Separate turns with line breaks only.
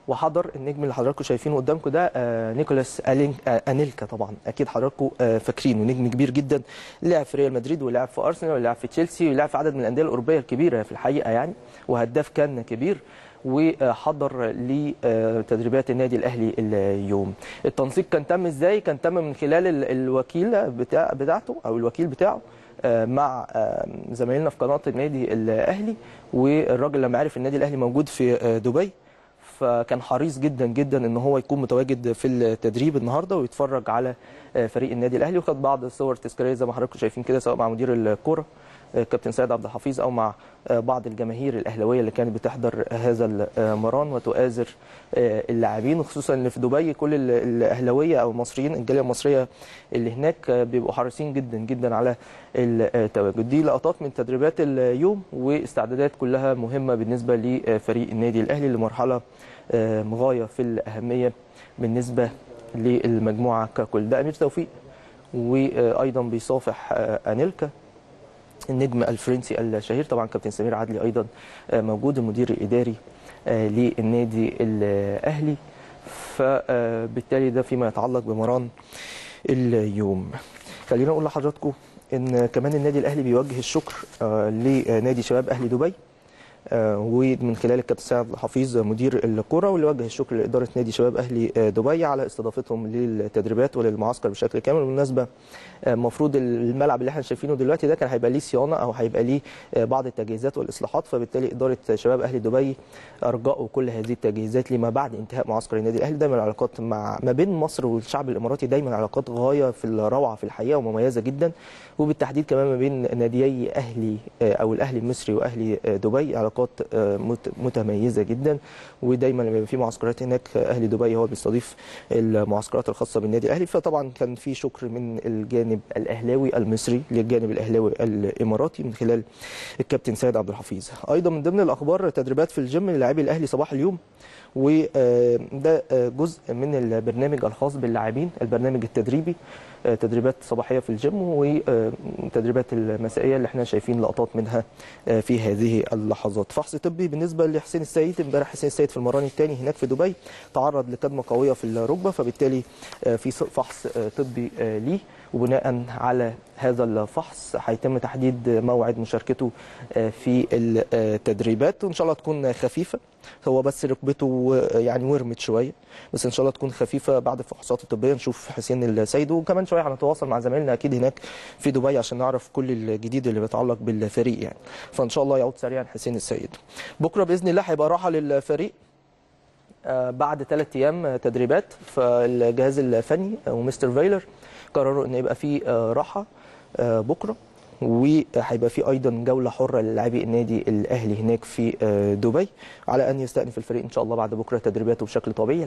وحضر النجم اللي حضراتكم شايفينه قدامكم ده آه، نيكولاس ألين- آه، انيلكا طبعا اكيد حضراتكم آه، فاكرينه نجم كبير جدا لعب في ريال مدريد ولعب في ارسنال ولعب في تشيلسي ولعب في عدد من الانديه الاوروبيه الكبيره في الحقيقه يعني وهداف كان كبير وحضر لتدريبات النادي الاهلي اليوم التنسيق كان تم ازاي كان تم من خلال ال- الوكيل بتاع بتاعته او الوكيل بتاعه آه، مع آه، زمايلنا في قناه النادي الاهلي والراجل لما عرف النادي الاهلي موجود في آه، دبي فكان حريص جدا جدا ان هو يكون متواجد في التدريب النهارده ويتفرج على آه، فريق النادي الاهلي وخد بعض الصور تذكاريه زي ما حضراتكم شايفين كده سواء مع مدير الكوره آه، كابتن سيد عبد الحفيظ او مع آه، بعض الجماهير الاهلاويه اللي كانت بتحضر هذا المران وتؤازر آه، اللاعبين وخصوصا ان في دبي كل ال- الاهلاويه او المصريين الجاليه المصريه اللي هناك آه، بيبقوا حريصين جدا جدا على التواجد دي لقطات من تدريبات اليوم واستعدادات كلها مهمه بالنسبه لفريق النادي الاهلي لمرحله آه، غايه في الاهميه بالنسبه للمجموعه ككل ده امير توفيق وايضا بيصافح آه، انيلكا النجم الفرنسي الشهير طبعا كابتن سمير عدلي ايضا آه، موجود المدير الاداري آه، للنادي الاهلي فبالتالي ده فيما يتعلق بمران اليوم خلينا اقول لحضراتكم ان كمان النادي الاهلي بيوجه الشكر آه، لنادي شباب اهلي دبي آه، ومن خلال الكابتن سعد الحفيظ مدير الكره واللي وجه الشكر لاداره نادي شباب اهلي آه، دبي على استضافتهم للتدريبات وللمعسكر بشكل كامل بالمناسبه المفروض الملعب اللي احنا شايفينه دلوقتي ده كان هيبقى ليه صيانه او هيبقى ليه آه، بعض التجهيزات والاصلاحات فبالتالي اداره شباب اهلي دبي ارجعوا كل هذه التجهيزات لما بعد انتهاء معسكر النادي الاهلي دايما العلاقات مع ما بين مصر والشعب الاماراتي دايما علاقات غايه في الروعه في الحقيقه ومميزه جدا وبالتحديد كمان ما بين ناديي اهلي آه، او الاهلي المصري واهلي آه، دبي علاقات آه، مت- متميزه جدا ودايما لما يبقى في معسكرات هناك آه، اهلي دبي هو بيستضيف المعسكرات الخاصه بالنادي الاهلي فطبعا كان في شكر من الجانب الاهلاوي المصري للجانب الاهلاوي الاماراتي من خلال الكابتن سيد عبد الحفيظ ايضا من ضمن الاخبار تدريبات في الجيم للاعبي الاهلي صباح اليوم وده جزء من البرنامج الخاص باللاعبين البرنامج التدريبي آه، تدريبات صباحيه في الجيم وتدريبات المسائيه اللي احنا شايفين لقطات منها آه، في هذه اللحظات فحص طبي بالنسبه لحسين السيد امبارح حسين السيد في المران الثاني هناك في دبي تعرض لكدمه قويه في الركبه فبالتالي آه، في فحص آه، طبي آه، ليه وبناء على هذا الفحص هيتم تحديد موعد مشاركته آه، في التدريبات وان شاء الله تكون خفيفه هو بس ركبته آه، يعني ورمت شويه بس ان شاء الله تكون خفيفه بعد الفحوصات الطبيه نشوف حسين السيد وكمان شويه هنتواصل مع زمايلنا اكيد هناك في دبي عشان نعرف كل الجديد اللي بيتعلق بالفريق يعني فان شاء الله يعود سريعا حسين السيد بكره باذن الله هيبقى راحه للفريق آه، بعد ثلاث ايام آه، تدريبات فالجهاز الفني ومستر فايلر قرروا ان يبقى في آه، راحه آه، بكره وهيبقى في ايضا جوله حره للاعبي النادي الاهلي هناك في آه، دبي على ان يستأنف الفريق ان شاء الله بعد بكره تدريباته بشكل طبيعي